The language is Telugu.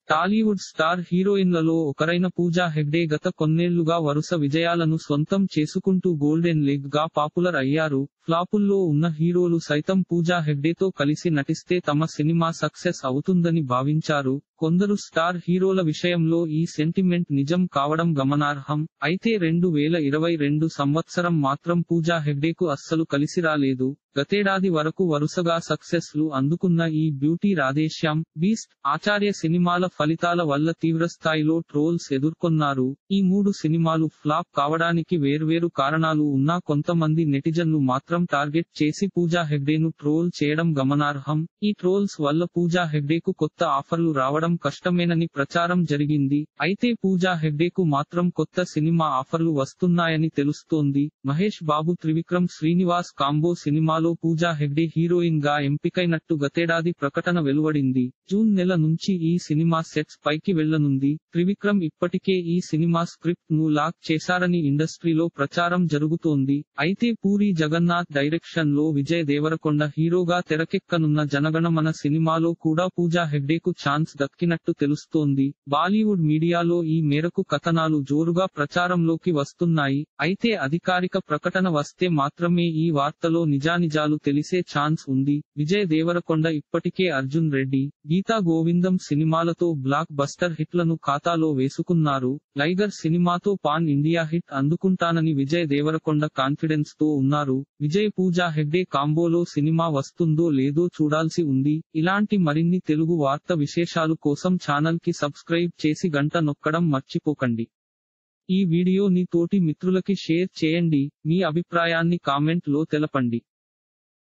టాలీవుడ్ స్టార్ హీరోయిన్లలో ఒకరైన పూజా హెగ్డే గత కొన్నేళ్లుగా వరుస విజయాలను సొంతం చేసుకుంటూ గోల్డెన్ లెగ్ గా పాపులర్ అయ్యారు ఫ్లాపుల్లో ఉన్న హీరోలు సైతం పూజా హెగ్డేతో కలిసి నటిస్తే తమ సినిమా సక్సెస్ అవుతుందని భావించారు కొందరు స్టార్ హీరోల విషయంలో ఈ సెంటిమెంట్ నిజం కావడం గమనార్హం అయితే రెండు వేల ఇరవై రెండు సంవత్సరం మాత్రం పూజా హెగ్డేకు అస్సలు కలిసి రాలేదు గతేడాది వరకు వరుసగా సక్సెస్ లు అందుకున్న ఈ బ్యూటీ రాధేశ్యామ్ బీస్ట్ ఆచార్య సినిమాల ఫలితాల వల్ల తీవ్రస్థాయిలో ట్రోల్స్ ఎదుర్కొన్నారు ఈ మూడు సినిమాలు ఫ్లాప్ కావడానికి వేర్వేరు కారణాలు ఉన్నా కొంతమంది నెటిజన్లు మాత్రం టార్గెట్ చేసి పూజా హెగ్డేను ట్రోల్ చేయడం గమనార్హం ఈ ట్రోల్స్ వల్ల పూజా హెగ్డేకు కొత్త ఆఫర్లు రావడం కష్టమేనని ప్రచారం జరిగింది అయితే పూజా హెగ్డేకు మాత్రం కొత్త సినిమా ఆఫర్లు వస్తున్నాయని తెలుస్తోంది మహేష్ బాబు త్రివిక్రమ్ శ్రీనివాస్ కాంబో సినిమాలో పూజా హెగ్డే హీరోయిన్ గా ఎంపికైనట్టు గతేడాది ప్రకటన వెలువడింది జూన్ నెల నుంచి ఈ సినిమా సెట్స్ పైకి వెళ్లనుంది త్రివిక్రమ్ ఇప్పటికే ఈ సినిమా స్క్రిప్ట్ ను లాక్ చేశారని ఇండస్ట్రీలో ప్రచారం జరుగుతోంది అయితే పూరి జగన్నాథ్ డైరెక్షన్ లో విజయ్ దేవరకొండ హీరోగా తెరకెక్కనున్న జనగణమన సినిమాలో కూడా పూజా హెగ్డేకు ఛాన్స్ దక్కినట్టు తెలుస్తోంది బాలీవుడ్ మీడియాలో ఈ మేరకు కథనాలు జోరుగా ప్రచారంలోకి వస్తున్నాయి అయితే అధికారిక ప్రకటన వస్తే మాత్రమే ఈ వార్తలో నిజానిజాలు తెలిసే ఛాన్స్ ఉంది విజయ్ దేవరకొండ ఇప్పటికే అర్జున్ రెడ్డి గీతా గోవిందం సినిమాలతో బ్లాక్ బస్టర్ హిట్లను ఖాతాలో వేసుకున్నారు లైగర్ సినిమాతో పాన్ ఇండియా హిట్ అందుకుంటానని విజయ్ దేవరకొండ కాన్ఫిడెన్స్ తో ఉన్నారు విజయ్ పూజా హెగ్డే కాంబోలో సినిమా వస్తుందో లేదో చూడాల్సి ఉంది ఇలాంటి మరిన్ని తెలుగు వార్త విశేషాలు కోసం ఛానల్ కి సబ్స్క్రైబ్ చేసి గంట నొక్కడం మర్చిపోకండి ఈ వీడియోని తోటి మిత్రులకి షేర్ చేయండి మీ అభిప్రాయాన్ని కామెంట్ లో తెలపండి